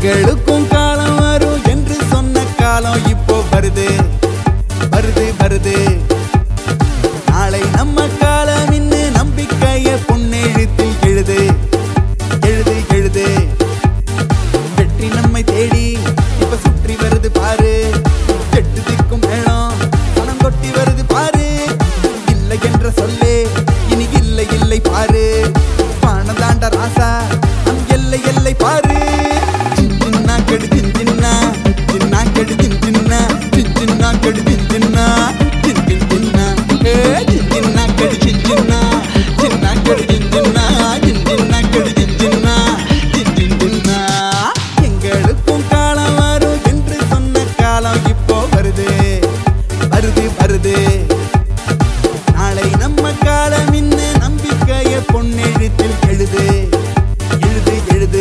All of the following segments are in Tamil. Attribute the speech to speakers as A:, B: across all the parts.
A: எங்களுக்கும் காலம் வரும் என்று சொன்ன காலம் இப்போ வருது வருது வருது நாளை நம்ம காலம் இன்னு நம்பிக்கைய பொன்னெழுத்தில் எழுது எழுது எழுது வெற்றி நம்மை தேடி இப்ப சுற்றி வருது பாரு எட்டு திக்கும் மேளம் பணம் கொட்டி வருது பாரு இல்லை என்ற சொல்லே இனி இல்லை இல்லை பாரு பணம் தாண்ட ராசா நம் எல்லை எல்லை பாரு சின்ன கெடு சின்ன சின்ன கெடு சின்ன சின்ன கெடு சின்ன சின் சின் சின்ன ஏ சின்ன கெடு சின்ன சின்ன கெடு சின்ன சின்ன கெடு சின்ன சின் சின் சின்ன எங்களுக்கும் காலம் வரும் என்று சொன்ன காலம் இப்போ வருது வருது வருது நாளை நம்ம காலம் இன்ன நம்பிக்கைய பொன்னெழுத்தில் எழுது எழுது எழுது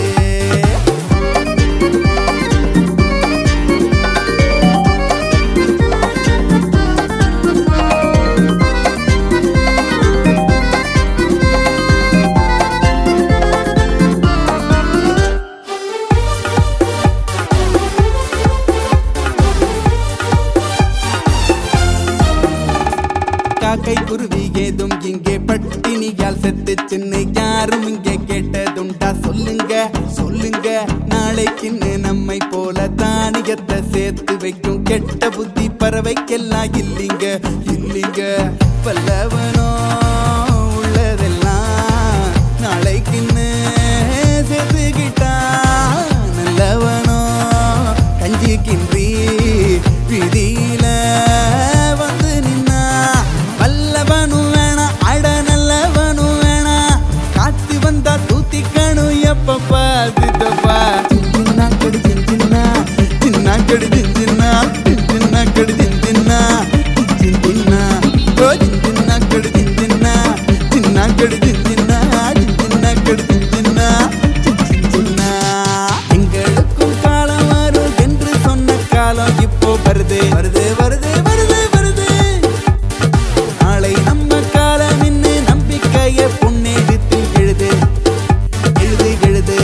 A: காக்கை குருவி ஏதும் இங்கே பட்டினியால் செத்து சின்ன யாரும் இங்கே கேட்டதுண்டா சொல்லுங்க சொல்லுங்க நாளைக்குன்னு நம்மை போல தானியத்தை சேர்த்து வைக்கும் கெட்ட புத்தி பறவைக்கெல்லாம் இல்லைங்க இல்லைங்க பல்லவனோ உள்ளதெல்லாம் நாளைக்குன்னு சேர்த்துக்கிட்டா நல்லவனோ கஞ்சி கின்றி விதியில வந்து நின்னா வல்லவனும் வேணாம் அட நல்லவனும் வேணாம் காத்து வந்தா தூத்திக்கணும் எப்பப்பா சித்தப்பா சின்ன கடி சின்ன சின்ன கடி சின்ன சின்ன கடி சின்ன சின்ன ஓ சின்ன கடி சின்ன சின்ன கடி சின்ன சின்ன கடி சின்ன சின்ன எங்களுக்கும் காலம் வரும் என்று சொன்ன காலம் இப்போ வருது வருது வருது வருது வருது நாளை நம்ம காலம் இன்னு நம்பிக்கைய பொன்னெழுத்தில் எழுது எழுது எழுது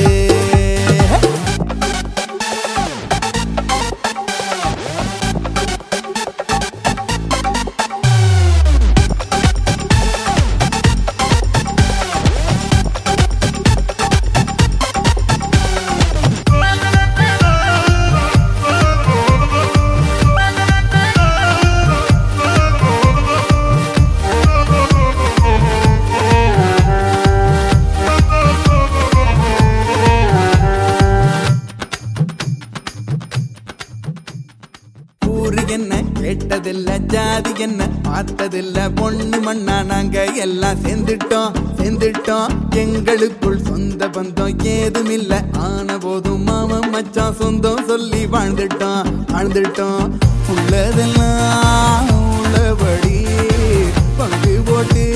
A: ஊரு என்ன கேட்டதில்ல ஜாதி என்ன பார்த்ததில்ல பொண்ணு மண்ணா நாங்க எல்லாம் சேர்ந்துட்டோம் சேர்ந்துட்டோம் எங்களுக்குள் சொந்த பந்தம் ஏதுமில்ல ஆன போதும் மாமன் மச்சான் சொந்தம் சொல்லி வாழ்ந்துட்டோம் வாழ்ந்துட்டோம் உள்ளதெல்லாம் உள்ளபடி பங்கு போட்டு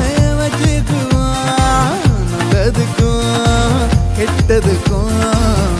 A: வச்சுக்குவோம் நல்லதுக்கும் கெட்டதுக்கும்